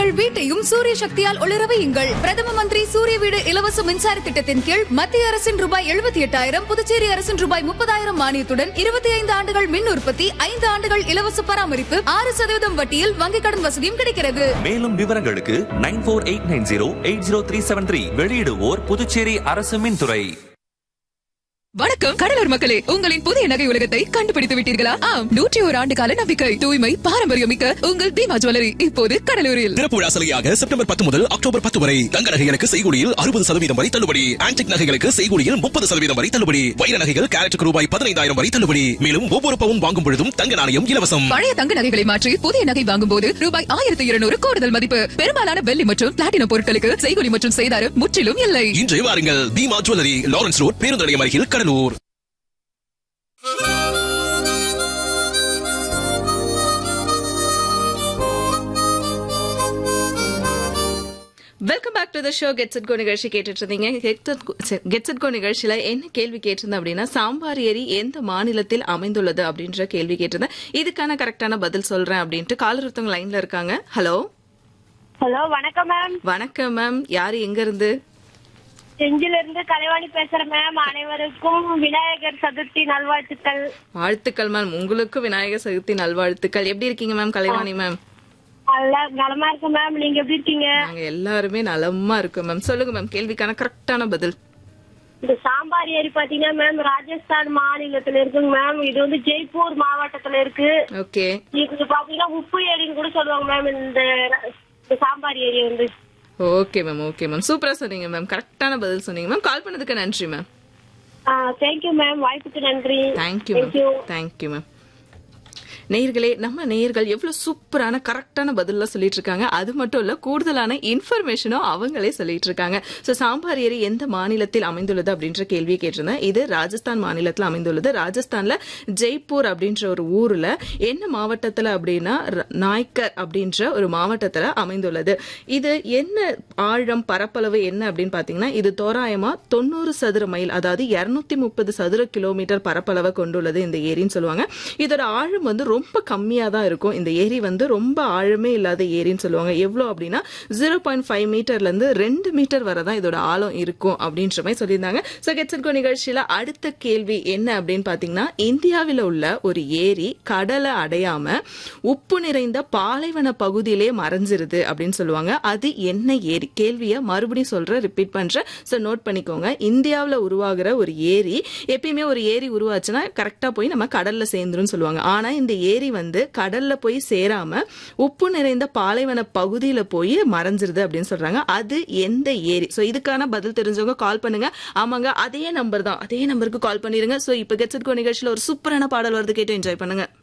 உங்கள் வீட்டையும் சூரிய சக்தியால் ஒளிர வையுங்கள் பிரதம மந்திரி சூரிய வீடு இலவச மின்சார திட்டத்தின் கீழ் மத்திய அரசின் ரூபாய் எழுபத்தி எட்டாயிரம் புதுச்சேரி அரசின் ரூபாய் முப்பதாயிரம் மானியத்துடன் இருபத்தி ஐந்து ஆண்டுகள் மின் உற்பத்தி ஐந்து ஆண்டுகள் இலவச பராமரிப்பு ஆறு சதவீதம் வட்டியில் வங்கிக் கடன் வசதியும் கிடைக்கிறது மேலும் விவரங்களுக்கு nine four eight nine zero eight zero three seven three வெளியிடுவோர் புதுச்சேரி அரசு மின்துறை வணக்கம் கடலூர் மக்களே உங்களின் புதிய நகை உலகத்தை கண்டுபிடித்து விட்டீர்களா ஆம் நூற்றி ஒரு ஆண்டு கால நம்பிக்கை தூய்மை பாரம்பரியம் மிக்க உங்கள் தீமா ஜுவல்லரி இப்போது கடலூரில் திறப்பு விழா சலுகையாக செப்டம்பர் பத்து முதல் அக்டோபர் பத்து வரை தங்க நகைகளுக்கு செய்கூலியில் அறுபது சதவீதம் வரை தள்ளுபடி ஆன்டிக் நகைகளுக்கு செய்கூலியில் முப்பது சதவீதம் வரை தள்ளுபடி வைர நகைகள் கேரட்டுக்கு ரூபாய் பதினைந்தாயிரம் வரை தள்ளுபடி மேலும் ஒவ்வொரு பவுன் வாங்கும் பொழுதும் தங்க நாணயம் இலவசம் பழைய தங்க நகைகளை மாற்றி புதிய நகை வாங்கும் போது ரூபாய் ஆயிரத்தி இருநூறு கூடுதல் மதிப்பு பெரும்பாலான வெள்ளி மற்றும் பிளாட்டினம் பொருட்களுக்கு செய்கூலி மற்றும் செய்தாரம் முற்றிலும் இல்லை இன்றே வாருங்கள் தீமா ஜுவல்லரி லாரன்ஸ் ரோட் பேருந்து நிலையம் அருகில் Cuddalore welcome back to the show gets it go நிகழ்ச்சி கேட்டுட்டு இருந்தீங்க கெட்ஸ் இட் கோ நிகழ்ச்சியில என்ன கேள்வி கேட்டிருந்தேன் அப்படின்னா சாம்பார் ஏரி எந்த மாநிலத்தில் அமைந்துள்ளது அப்படின்ற கேள்வி கேட்டிருந்தேன் இதுக்கான கரெக்டான பதில் சொல்றேன் அப்படின்ட்டு காலர் ஒருத்தவங்க லைன்ல இருக்காங்க ஹலோ ஹலோ வணக்கம் மேம் வணக்கம் மேம் யாரு எங்க இருந்து செஞ்சில இருந்து கலைவாணி பேசுறேன் மேம் அனைவருக்கும் விநாயகர் சதுர்த்தி நல்வாழ்த்துக்கள் வாழ்த்துக்கள் மேம் உங்களுக்கு விநாயகர் சதுர்த்தி நல்வாழ்த்துக்கள் எப்படி இருக்கீங்க மேம் கலைவாணி மேம் நல்லா நலமா இருக்கேன் மேம் நீங்க எப்படி இருக்கீங்க நாங்க எல்லாருமே நலமா இருக்கோம் மேம் சொல்லுங்க மேம் கேள்விக்கான கரெக்டான பதில் இந்த சாம்பார் ஏரி பாத்தீங்கன்னா மேம் ராஜஸ்தான் மாநிலத்துல இருக்குங்க மேம் இது வந்து ஜெய்ப்பூர் மாவட்டத்துல இருக்கு ஓகே இது பாத்தீங்கன்னா உப்பு ஏரின்னு கூட சொல்லுவாங்க மேம் இந்த இந்த சாம்பார் ஏரி வந்து ஓகே மேம் ஓகே மேம் சூப்பரா சொன்னீங்க மேம் கரெக்டான பதில் சொன்னீங்க மேம் கால் பண்ணதுக்கு நன்றி மேம் தேங்க்யூ மேம் வாய்ப்புக்கு நன்றி thank you ma'am thank you thank you ma'am நேயர்களே நம்ம நேயர்கள் எவ்வளவு சூப்பரான கரெக்டான பதிலாம் சொல்லிட்டு இருக்காங்க அது மட்டும் இல்ல கூடுதலான இன்ஃபர்மேஷனும் அவங்களே சொல்லிட்டு இருக்காங்க சோ சாம்பார் ஏரி எந்த மாநிலத்தில் அமைந்துள்ளது அப்படின்ற கேள்வியை கேட்டிருந்தேன் இது ராஜஸ்தான் மாநிலத்தில் அமைந்துள்ளது ராஜஸ்தான்ல ஜெய்ப்பூர் அப்படின்ற ஒரு ஊர்ல என்ன மாவட்டத்துல அப்படின்னா ர- நாய்க்கர் அப்படின்ற ஒரு மாவட்டத்துல அமைந்துள்ளது இது என்ன ஆழம் பரப்பளவு என்ன அப்படின்னு பாத்தீங்கன்னா இது தோராயமா தொண்ணூறு சதுர மைல் அதாவது இருநூத்தி முப்பது சதுர கிலோமீட்டர் பரப்பளவை கொண்டுள்ளது இந்த ஏரின்னு சொல்லுவாங்க இதோட ஆழம் வந்து ரொம்ப கம்மியா தான் இருக்கும் இந்த ஏரி வந்து ரொம்ப ஆழமே இல்லாத ஏரின்னு சொல்லுவாங்க எவ்வளவு அப்படின்னா ஜீரோ பாயிண்ட் ஃபைவ் மீட்டர்ல இருந்து ரெண்டு மீட்டர் வரை தான் இதோட ஆழம் இருக்கும் அப்படின்ற மாதிரி சொல்லியிருந்தாங்க ஸோ கெட்சர்கோ நிகழ்ச்சியில அடுத்த கேள்வி என்ன அப்படின்னு பாத்தீங்கன்னா இந்தியாவில் உள்ள ஒரு ஏரி கடலை அடையாம உப்பு நிறைந்த பாலைவன பகுதியிலே மறைஞ்சிருது அப்படின்னு சொல்லுவாங்க அது என்ன ஏரி கேள்வியை மறுபடியும் சொல்றேன் ரிப்பீட் பண்றேன் ஸோ நோட் பண்ணிக்கோங்க இந்தியாவில் உருவாகிற ஒரு ஏரி எப்பயுமே ஒரு ஏரி உருவாச்சுன்னா கரெக்டா போய் நம்ம கடல்ல சேர்ந்துரும் சொல்லுவாங்க ஆனா இந்த ஏரி வந்து கடல்ல போய் சேராம உப்பு நிறைந்த பாலைவன பகுதியில போய் மறைஞ்சிருது அப்படின்னு சொல்றாங்க அது எந்த ஏரி சோ இதுக்கான பதில் தெரிஞ்சவங்க கால் பண்ணுங்க ஆமாங்க அதே நம்பர் தான் அதே நம்பருக்கு கால் பண்ணிருங்க சோ இப்ப கெட்ஸ் நிகழ்ச்சியில ஒரு சூப்பரான பாடல் வருது கேட்டு என்ஜாய் பண்ணுங்க